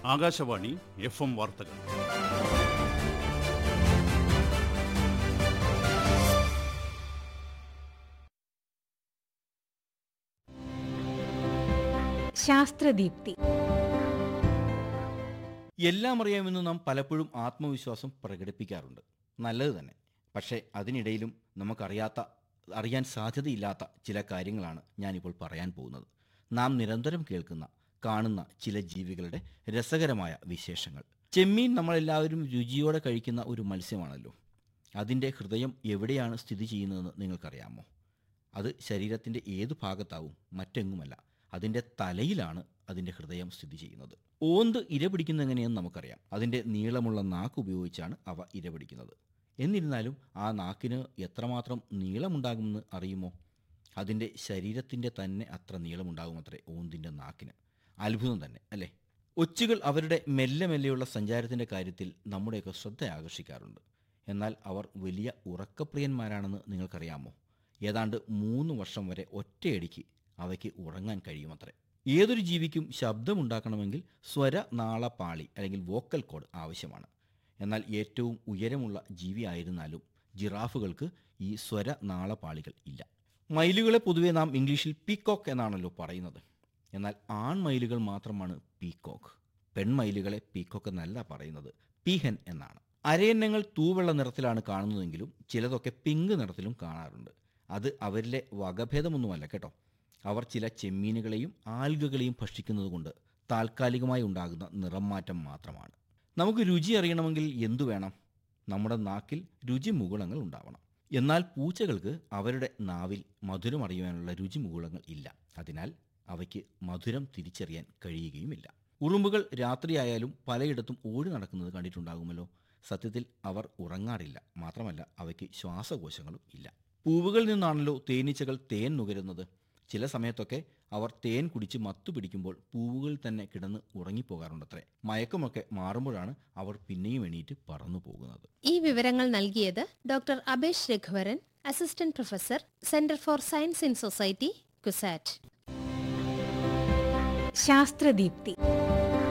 Akashvani F M വാർത്തകൾ ശാസ്ത്രദീപ്തി എല്ലാം അറിയാമെന്ന് നാം പലപ്പോഴും ആത്മവിശ്വാസം പ്രകടിപ്പിക്കാറുണ്ട് നല്ലത് തന്നെ പക്ഷേ അതിനിടയിലും നമുക്കറിയാത്ത അറിയാൻ സാധ്യതയില്ലാത്ത ചില കാര്യങ്ങളാണ് ഞാനിപ്പോൾ പറയാൻ പോകുന്നത് നാം നിരന്തരം കേൾക്കുന്ന കാണുന്ന ചില ജീവികളുടെ രസകരമായ വിശേഷങ്ങൾ ചെമ്മീൻ നമ്മളെല്ലാവരും രുചിയോടെ കഴിക്കുന്ന ഒരു മത്സ്യമാണല്ലോ അതിൻ്റെ ഹൃദയം എവിടെയാണ് സ്ഥിതി ചെയ്യുന്നതെന്ന് നിങ്ങൾക്കറിയാമോ അത് ശരീരത്തിൻ്റെ ഏതു ഭാഗത്താവും മറ്റെങ്ങുമല്ല അതിൻ്റെ തലയിലാണ് അതിൻ്റെ ഹൃദയം സ്ഥിതി ചെയ്യുന്നത് ഓന്ത് ഇര പിടിക്കുന്നത് എങ്ങനെയെന്ന് നമുക്കറിയാം അതിൻ്റെ നീളമുള്ള നാക്ക് ഉപയോഗിച്ചാണ് അവ ഇര പിടിക്കുന്നത് എന്നിരുന്നാലും ആ നാക്കിന് എത്രമാത്രം നീളമുണ്ടാകുമെന്ന് അറിയുമോ അതിൻ്റെ ശരീരത്തിൻ്റെ തന്നെ അത്ര നീളമുണ്ടാകുമത്രേ ഓന്തിൻ്റെ നാക്കിന് അത്ഭുതം തന്നെ അല്ലേ ഒച്ചുകൾ അവരുടെ മെല്ലെ മെല്ലെയുള്ള സഞ്ചാരത്തിൻ്റെ കാര്യത്തിൽ നമ്മുടെയൊക്കെ ശ്രദ്ധ ആകർഷിക്കാറുണ്ട് എന്നാൽ അവർ വലിയ ഉറക്കപ്രിയന്മാരാണെന്ന് നിങ്ങൾക്കറിയാമോ ഏതാണ്ട് മൂന്ന് വർഷം വരെ ഒറ്റയടിക്ക് അവയ്ക്ക് ഉറങ്ങാൻ കഴിയുമത്രേ ഏതൊരു ജീവിക്കും ശബ്ദമുണ്ടാക്കണമെങ്കിൽ സ്വര നാളപാളി അല്ലെങ്കിൽ വോക്കൽ കോഡ് ആവശ്യമാണ് എന്നാൽ ഏറ്റവും ഉയരമുള്ള ജീവിയായിരുന്നാലും ജിറാഫുകൾക്ക് ഈ സ്വര നാളപാളികൾ ഇല്ല മയിലുകളെ പൊതുവെ നാം ഇംഗ്ലീഷിൽ പീക്കോക്ക് എന്നാണല്ലോ പറയുന്നത് എന്നാൽ ആൺമയിലുകൾ മാത്രമാണ് പീക്കോക്ക് പെൺമയിലുകളെ പീക്കോക്ക് എന്നല്ല പറയുന്നത് പീഹൻ എന്നാണ് അരയന്നങ്ങൾ തൂവെള്ള നിറത്തിലാണ് കാണുന്നതെങ്കിലും ചിലതൊക്കെ പിങ്ക് നിറത്തിലും കാണാറുണ്ട് അത് അവരിലെ വകഭേദമൊന്നുമല്ല കേട്ടോ അവർ ചില ചെമ്മീനുകളെയും ആൽഗകളെയും ഭക്ഷിക്കുന്നതുകൊണ്ട് താൽക്കാലികമായി ഉണ്ടാകുന്ന നിറം മാറ്റം മാത്രമാണ് നമുക്ക് രുചി അറിയണമെങ്കിൽ എന്തു വേണം നമ്മുടെ നാക്കിൽ രുചി മുകുളങ്ങൾ ഉണ്ടാവണം എന്നാൽ പൂച്ചകൾക്ക് അവരുടെ നാവിൽ മധുരം അറിയുവാനുള്ള രുചി മുകുളങ്ങൾ ഇല്ല അതിനാൽ അവയ്ക്ക് മധുരം തിരിച്ചറിയാൻ കഴിയുകയുമില്ല ഉറുമ്പുകൾ രാത്രിയായാലും പലയിടത്തും ഓടി നടക്കുന്നത് കണ്ടിട്ടുണ്ടാകുമല്ലോ സത്യത്തിൽ അവർ ഉറങ്ങാറില്ല മാത്രമല്ല അവയ്ക്ക് ശ്വാസകോശങ്ങളും ഇല്ല പൂവുകളിൽ നിന്നാണല്ലോ തേനീച്ചകൾ തേൻ നുകരുന്നത് ചില സമയത്തൊക്കെ അവർ തേൻ കുടിച്ച് മത്തു പിടിക്കുമ്പോൾ പൂവുകളിൽ തന്നെ കിടന്ന് ഉറങ്ങിപ്പോകാറുണ്ടത്രേ മയക്കമൊക്കെ മാറുമ്പോഴാണ് അവർ പിന്നെയും എണീറ്റ് പറന്നു പോകുന്നത് ഈ വിവരങ്ങൾ നൽകിയത് doctor Abesh Raghuvaran assistant professor centre for science in society CUSAT ശാസ്ത്രദീപ്തി